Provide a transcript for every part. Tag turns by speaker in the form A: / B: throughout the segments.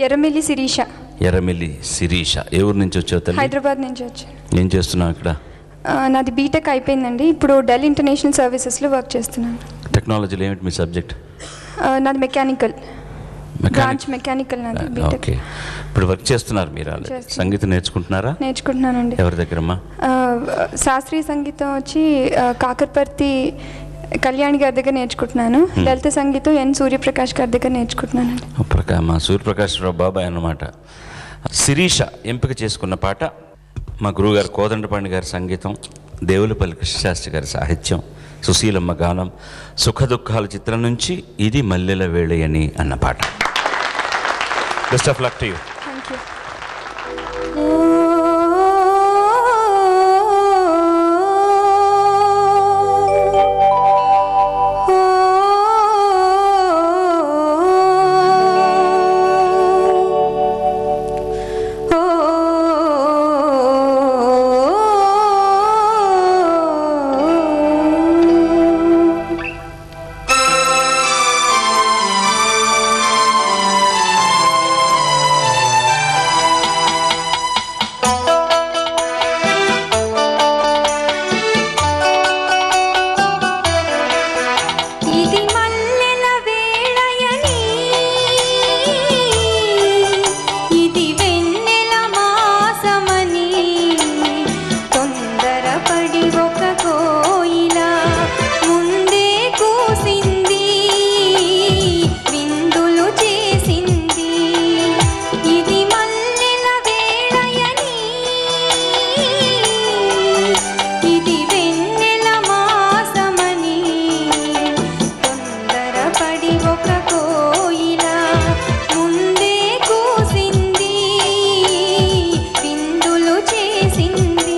A: ఎర్రమిల్లి శిరీష
B: ఎర్రమిల్లి శిరీష ఏ ఊరు నుంచి వచ్చావు తల్లి
A: హైదరాబాద్ నుంచి వచ్చాను
B: ఏం చేస్తున్నావు ఇక్కడ
A: ఆ, నాది బీటెక్ అయిపోయిందండి ఇప్పుడు డెల్ ఇంటర్నేషనల్ సర్వీసెస్లో వర్క్ చేస్తున్నాను
B: టెక్నాలజీలో ఏమిటి మీ సబ్జెక్ట్
A: ఆ, నాది మెకానికల్ బ్రాంచ్ మెకానికల్ నాది బీటెక్
B: ఓకే ఇప్పుడు వర్క్ చేస్తున్నారు మీరు ఆల్రెడీ
A: చేస్తున్నాను.
B: సంగీతం నేర్చుకుంటున్నారా
A: నేర్చుకుంటున్నానండి
B: ఎవరి దగ్గరమ్మా
A: ఆ, శాస్త్రీయ సంగీతం వచ్చి ఆ, కాకర్పర్తి కళ్యాణ్ గారి దగ్గర నేర్చుకుంటున్నాను లలిత సంగీతం ఎన్ సూర్యప్రకాష్ గారి దగ్గర నేర్చుకుంటున్నానండి
B: ప్రకా మా సూర్యప్రకాష్ రావు బాబాయ్ అన్నమాట శిరీష ఎంపిక చేసుకున్న పాట మా గురువుగారు కోదండపాండి గారి సంగీతం దేవులపల్లి కృష్ణశాస్త్రి గారి సాహిత్యం సుశీలమ్మ గానం సుఖ దుఃఖాల చిత్రం నుంచి ఇది మల్లెల వేళయని అన్న పాట best of luck to you
A: thank you ఇది మల్లెల వేళయని ఇది వెన్నెల మాసమని తొందరపడి ఒక కోయిల ముందే కూసింది విందులు చేసింది ఇది మల్లెల వేళయని ఇది వెన్నెల మాసమని తొందరపడి ఒక కోయిల ముందే కూసింది విందులు చేసింది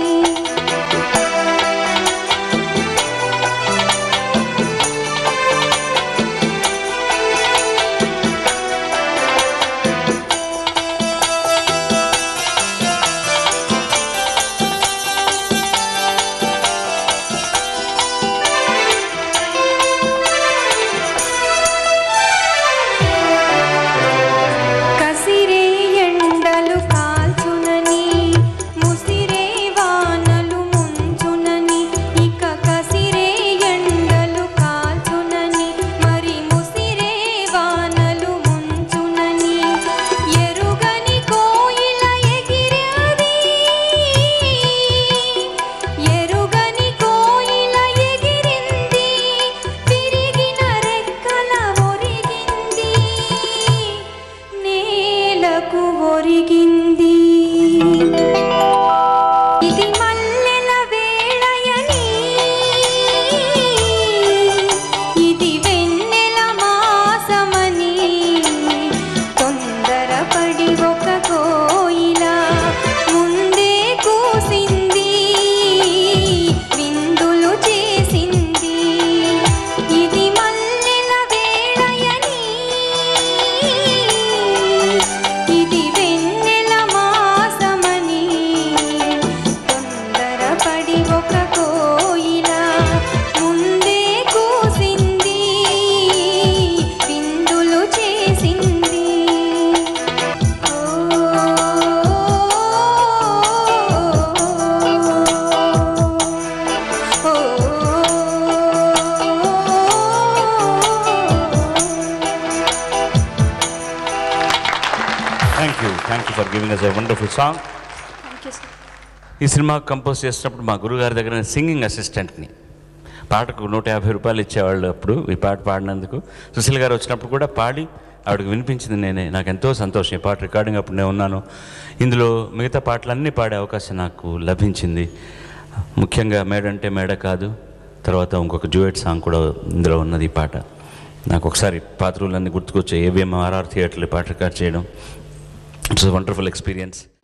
A: కసిరే ఎండలు కాల్చునని ముసిరే వానలు ముంచునని ఇక కసిరే ఎండలు కాల్చునని మరి ముసిరే వానలు ముంచునని ఎరుగని కోయిల ఎగిరది ఎరుగని కోయిల ఎగిరింది తిరిగిన రెక్కల ఒరిగింది నేలకు ఒరిగింది ఇది మల్లెల వేళయని ఇది వెన్నెల మాసమని తొందరపడి ఒక కోయిల ముందే కూసింది విందులు చేసింది ఇది మల్లెల వేళయని ఇది వెన్నెల మాసమని తొందరపడి ఒక కోయిల ముందే కూసింది విందులు చేసింది
B: thank you thank you for giving us a wonderful song
A: thank you sir
B: ఈ సినిమా కంపోజ్ చేసినప్పుడు మా గురుగారి దగ్గర నేను సింగింగ్ అసిస్టెంట్ని పాటకు నూట యాభై రూపాయలు ఇచ్చేవాళ్ళు అప్పుడు ఈ పాట పాడినందుకు సుశీల్ గారు వచ్చినప్పుడు కూడా పాడి ఆవిడకి వినిపించింది నేనే నాకు ఎంతో సంతోషం ఈ పాట రికార్డింగ్ అప్పుడు నేను ఉన్నాను ఇందులో మిగతా పాటలన్నీ పాడే అవకాశం నాకు లభించింది ముఖ్యంగా మేడంటే మేడ కాదు తర్వాత ఇంకొక డ్యూయట్ సాంగ్ కూడా ఇందులో ఉన్నది ఈ పాట నాకు ఒకసారి పాత్రలన్నీ గుర్తుకొచ్చాయి ఏవిఎం ఆర్ఆర్ థియేటర్లో ఈ పాట రికార్డ్ చేయడం ఇట్స్ వండర్ఫుల్ ఎక్స్పీరియన్స్